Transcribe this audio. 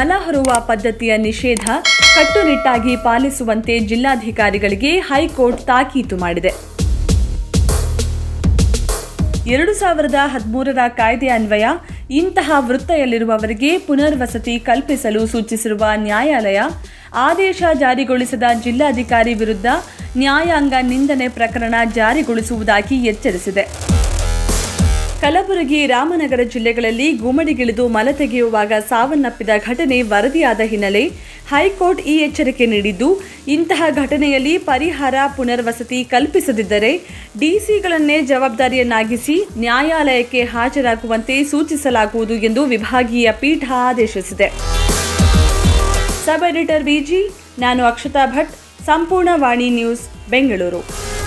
ಮಲ ಹೊರುವ ಪದ್ಧತಿಯ ನಿಷೇಧ ಕಟ್ಟುನಿಟ್ಟಾಗಿ ಪಾಲಿಸುವಂತೆ ಜಿಲ್ಲಾಧಿಕಾರಿಗಳಿಗೆ ಹೈಕೋರ್ಟ್ ತಾಕೀತು ಮಾಡಿದೆ ಎರಡು ಸಾವಿರದ ಹದಿಮೂರರ ಕಾಯ್ದೆ ಅನ್ವಯ ಇಂತಹ ವೃತ್ತಿಯಲ್ಲಿರುವವರಿಗೆ ಪುನರ್ವಸತಿ ಕಲ್ಪಿಸಲು ಸೂಚಿಸಿರುವ ನ್ಯಾಯಾಲಯ ಆದೇಶ ಜಾರಿಗೊಳಿಸದ ಜಿಲ್ಲಾಧಿಕಾರಿ ವಿರುದ್ಧ ನ್ಯಾಯಾಂಗ ನಿಂದನೆ ಪ್ರಕರಣ ಜಾರಿಗೊಳಿಸುವುದಾಗಿ ಎಚ್ಚರಿಸಿದೆ ಕಲಬುರಗಿ ರಾಮನಗರ ಜಿಲ್ಲೆಗಳಲ್ಲಿ ಗುಮ್ಮಡಿಗಿಳಿದು ಮಲ ತೆಗೆಯುವಾಗ ಸಾವನ್ನಪ್ಪಿದ ಘಟನೆ ವರದಿಯಾದ ಹಿನ್ನೆಲೆ ಹೈಕೋರ್ಟ್ ಈ ಎಚ್ಚರಿಕೆ ನೀಡಿದ್ದು ಇಂತಹ ಘಟನೆಯಲ್ಲಿ ಪರಿಹಾರ ಪುನರ್ವಸತಿ ಕಲ್ಪಿಸದಿದ್ದರೆ ಡಿಸಿಗಳನ್ನೇ ಜವಾಬ್ದಾರಿಯನ್ನಾಗಿಸಿ ನ್ಯಾಯಾಲಯಕ್ಕೆ ಹಾಜರಾಗುವಂತೆ ಸೂಚಿಸಲಾಗುವುದು ಎಂದು ವಿಭಾಗೀಯ ಪೀಠ ಆದೇಶಿಸಿದೆ ಸಬ್ ಎಡಿಟರ್ ವಿಜಿ ನಾನು ಅಕ್ಷತಾ ಭಟ್ ಸಂಪೂರ್ಣ ವಾಣಿ ನ್ಯೂಸ್ ಬೆಂಗಳೂರು